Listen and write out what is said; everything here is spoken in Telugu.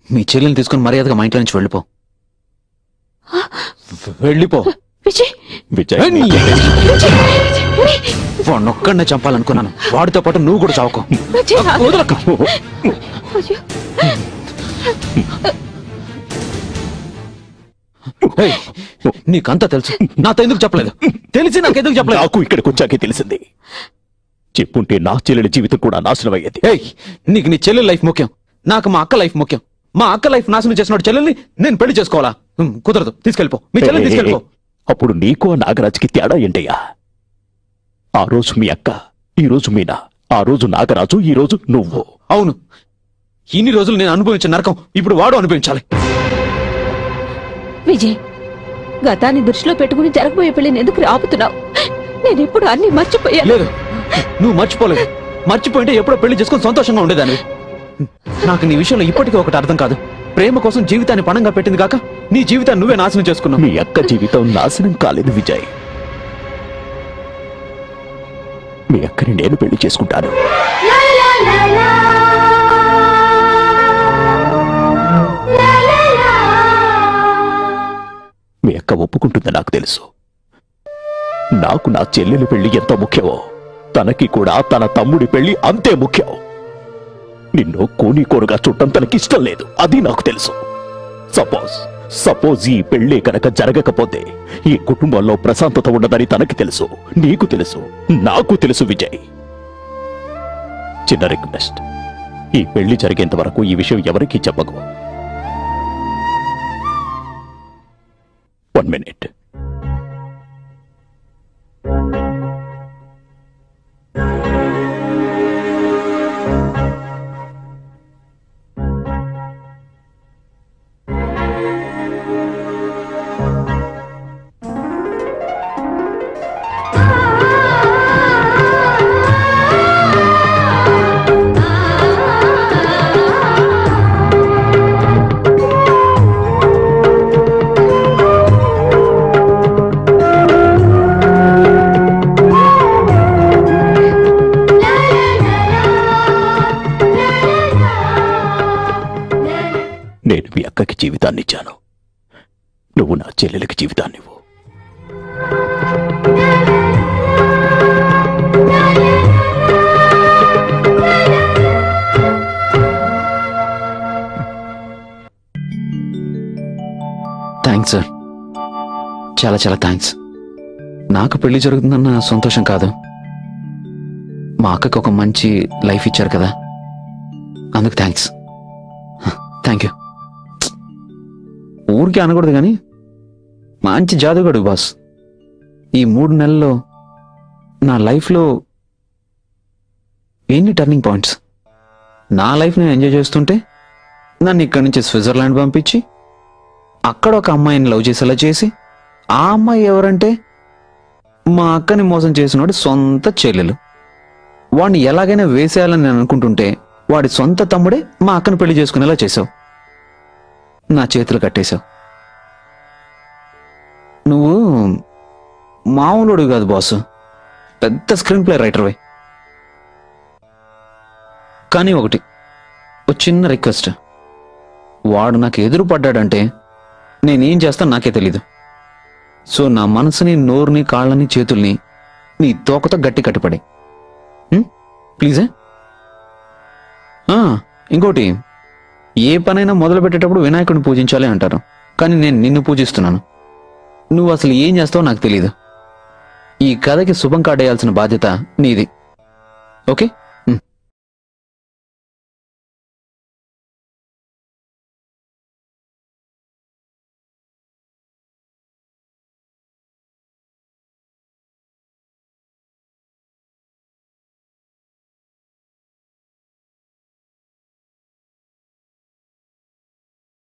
మీ చెల్లెల్ని తీసుకుని మర్యాదగా మా ఇంట్లో నుంచి వెళ్ళిపో వెళ్ళిపో విజయ్ విజయ్ వాడినొక్కడనే చంపాలనుకున్నాను వాడితో పాటు నువ్వు కూడా చావుకో విజయ్ ఆగు. వదలక్క అయ్యో. ఏయ్, నీకంతా తెలుసు నాతో ఎందుకు చెప్పలేదు తెలిసి నాకెందుకు చెప్పలేదు నాకు ఇక్కడికి వచ్చాకే తెలిసింది చెప్పుంటే నా చెల్లెలి జీవితం కూడా నాశనం అయ్యేది ఏయ్ నీకు నీ చెల్లెల లైఫ్ ముఖ్యం నాకు మా అక్క లైఫ్ ముఖ్యం మా అక్క లైఫ్ నాశనం చేసిన చెల్లెల్ని నేను పెళ్లి చేసుకోవాలా ఉమ్, కుదరదు తీసుకెళ్ళిపో మీ చెల్లెల్ని తీసుకెళ్ళిపో అప్పుడు నీకు ఆ నాగరాజుకి తేడా ఏంటయ్యా ఆ రోజు మీ అక్క ఈ రోజు మీనా ఆ రోజు నాగరాజు ఈ రోజు నువ్వు అవును ఇన్ని రోజులు నేను అనుభవించిన నరకం ఇప్పుడు వాడు అనుభవించాలి విజయ్ గతాన్ని దృష్టిలో పెట్టుకుని జరగబోయే పెళ్లిని ఎందుకు ఆపుతున్నావు నేను ఇప్పుడు అన్ని మర్చిపోయాను లేదు నువ్వు మర్చిపోలేదు మర్చిపోయింటే ఎప్పుడో పెళ్లి చేసుకుని సంతోషంగా ఉండేదాన్ని నాకు నీ విషయంలో ఇప్పటికీ ఒకటి అర్థం కాదు ప్రేమ కోసం జీవితాన్ని పణంగా పెట్టింది కాక నీ జీవితాన్ని నువ్వే నాశనం చేసుకున్నావు మీ అక్క జీవితం నాశనం కాలేదు విజయ్ మీ అక్కని నేను పెళ్లి చేసుకుంటాను మీ అక్క ఒప్పుకుంటుంది నాకు తెలుసు నాకు నా చెల్లెలి పెళ్లి ఎంత ముఖ్యమో తనకి కూడా తన తమ్ముడి పెళ్లి అంతే ముఖ్యం నిన్ను కోని కోరుగా చుట్టం తనకిష్టం లేదు అది నాకు తెలుసు సపోజ్ సపోజ్ ఈ పెళ్లి కనుక జరగకపోతే ఈ కుటుంబంలో ప్రశాంతత ఉండదని తనకి తెలుసు నీకు తెలుసు నాకు తెలుసు విజయ్ చిన్న రిక్వెస్ట్ ఈ పెళ్లి జరిగేంత వరకు ఈ విషయం ఎవరికీ చెప్పకు వన్ మినిట్ నేను మీ అక్కకి జీవితాన్ని ఇచ్చాను నువ్వు నా చెల్లెలకి జీవితాన్ని ఇవ్వు థ్యాంక్స్ సార్ చాలా చాలా థ్యాంక్స్ నాకు పెళ్లి జరుగుతుందన్న సంతోషం కాదు మా అక్కకి ఒక మంచి లైఫ్ ఇచ్చారు కదా అందుకు థ్యాంక్స్ థ్యాంక్ యూ ఊరికే అనకూడదు కానీ మంచి జాదుగడు బాస్ ఈ మూడు నెలల్లో నా లైఫ్లో ఎన్ని టర్నింగ్ పాయింట్స్ నా లైఫ్ నేను ఎంజాయ్ చేస్తుంటే నన్ను ఇక్కడి నుంచి స్విట్జర్లాండ్ పంపించి అక్కడ ఒక అమ్మాయిని లవ్ చేసేలా చేసి ఆ అమ్మాయి ఎవరంటే మా అక్కని మోసం చేసినోడి సొంత చెల్లెలు వాడిని ఎలాగైనా వేసేయాలని నేను అనుకుంటుంటే వాడి సొంత తమ్ముడే మా అక్కని పెళ్లి చేసుకునేలా చేసావు నా చేతులు కట్టేశావు నువ్వు మామూలుడు కాదు బాసు పెద్ద స్క్రీన్ ప్లే రైటర్వే కానీ ఒకటి ఒక చిన్న రిక్వెస్ట్ వాడు నాకు ఎదురు పడ్డాడంటే నేనేం చేస్తాను నాకే తెలీదు సో నా మనసుని నోరుని కాళ్ళని చేతుల్ని నీ తోకతో గట్టి కట్టిపడి ప్లీజే ఆ, ఇంకోటి ఏ పనైనా మొదలు పెట్టేటప్పుడు వినాయకుడిని పూజించాలి అంటారు కానీ నేను నిన్ను పూజిస్తున్నాను నువ్వు అసలు ఏం చేస్తావో నాకు తెలీదు ఈ కథకి శుభం కాడేయాల్సిన బాధ్యత నీది ఓకే